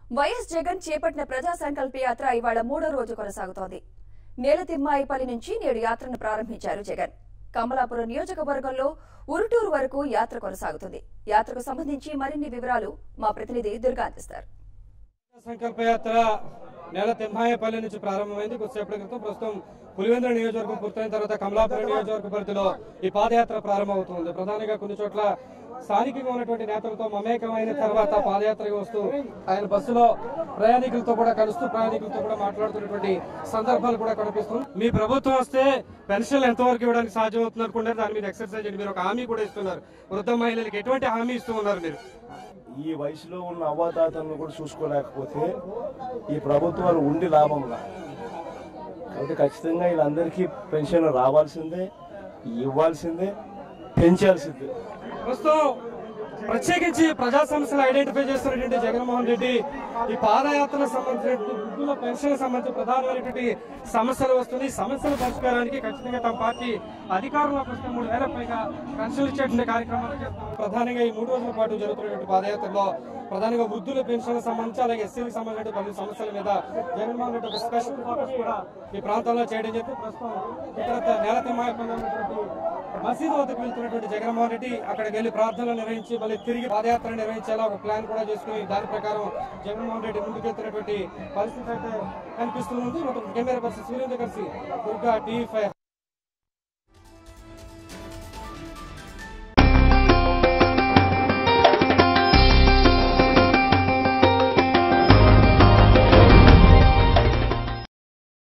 YS Jagan చేపట్టిన ప్రజా సంకల్ప యాత్ర ఇవాళ మూడో రోజు కొనసాగుతోంది నేలతిమ్మాయిపల్లి నుంచి నేడు యాత్రను ప్రారంభించారు జగన్ కమలాపురం నియోజకవర్గంలో ఉరుటూరు వరకు యాత్ర కొనసాగుతుంది యాత్రకు సంబంధించి మరిన్ని వివరాలు మా ప్రతినిధి దుర్గా అందిస్తారు సంకల్ప యాత్ర నెల తిమ్మాయపల్లి నుంచి ప్రారంభమైంది కొద్దిసేపటి క్రితం ప్రస్తుతం పులివెందుల నియోజకవర్గం పూర్తయిన తర్వాత కమలాపురం నియోజకవర్గ పరిధిలో ఈ పాదయాత్ర ప్రారంభమవుతుంది ప్రధానంగా కొన్ని చోట్ల స్థానికంగా ఉన్నటువంటి నేతలతో మమేకమైన తర్వాత పాదయాత్రగా వస్తూ ఆయన బస్సులో ప్రయాణికులతో కూడా కలుస్తూ ప్రయాణికులతో కూడా మాట్లాడుతున్నటువంటి సందర్భాలు కూడా కనిపిస్తుంది మీ ప్రభుత్వం వస్తే పెన్షన్లు ఎంతవరకు ఇవ్వడానికి సాధ్యం అవుతుంది అనుకుంటారు దాని మీద ఎక్సర్సైజ్ చేయండి మీరు ఒక హామీ కూడా ఇస్తున్నారు వృద్ధ మహిళలకు ఎటువంటి హామీ ఇస్తూ ఉన్నారు మీరు ఈ వయసులో ఉన్న అవ్వాతాతలను కూడా చూసుకోలేకపోతే ఈ ప్రభుత్వాలు ఉండి లాభంలా కాబట్టి ఖచ్చితంగా వీళ్ళందరికీ పెన్షన్ రావాల్సిందే ఇవ్వాల్సిందే పెంచాల్సిందే ప్రస్తుతం ప్రత్యేకించి ప్రజా సమస్యలు ఐడెంటిఫై చేస్తున్నటువంటి జగన్మోహన్ రెడ్డి ఈ పాదయాత్రకు సంబంధించినటువంటి వృద్ధుల పెన్షన్ సంబంధించి ప్రధానమైనటువంటి సమస్యలు వస్తుంది ఈ సమస్యల పరిష్కారానికి ఖచ్చితంగా తమ పార్టీ అధికారంలోకి వస్తే మూడు వేల పైగా పెన్షన్లు ఇచ్చేటువంటి కార్యక్రమాలు చేస్తాం ప్రధానంగా ఈ మూడు రోజుల పాటు జరుగుతున్నటువంటి పాదయాత్రలో ప్రధానంగా వృద్ధుల పెన్షన్ సంబంధించి అలాగే ఎస్సీలకు సంబంధించిన పలు సమస్యల మీద జగన్మోహన్ రెడ్డి ఒక స్పెషల్ ఫోకస్ కూడా ఈ ప్రాంతంలో చేయడం చెప్పి ప్రస్తుతం ఇక్కడ నేల తిమ్మాయపల్లి ఉన్నటువంటి మసీదు వద్దకు వెళ్తున్నటువంటి జగన్మోహన్ రెడ్డి అక్కడికి వెళ్లి ప్రార్థనలు నిర్వహించి మళ్ళీ తిరిగి పాదయాత్ర నిర్వహించేలా ఒక ప్లాన్ కూడా చేసుకుని దాని ప్రకారం జగన్మోహన్ రెడ్డి ముందుకెళ్తున్నటువంటి పరిస్థితి అయితే కనిపిస్తుంది మొత్తం కెమెరా పర్సన్ సూర్యుడు కలిసి దుర్గా టీ ఫైవ్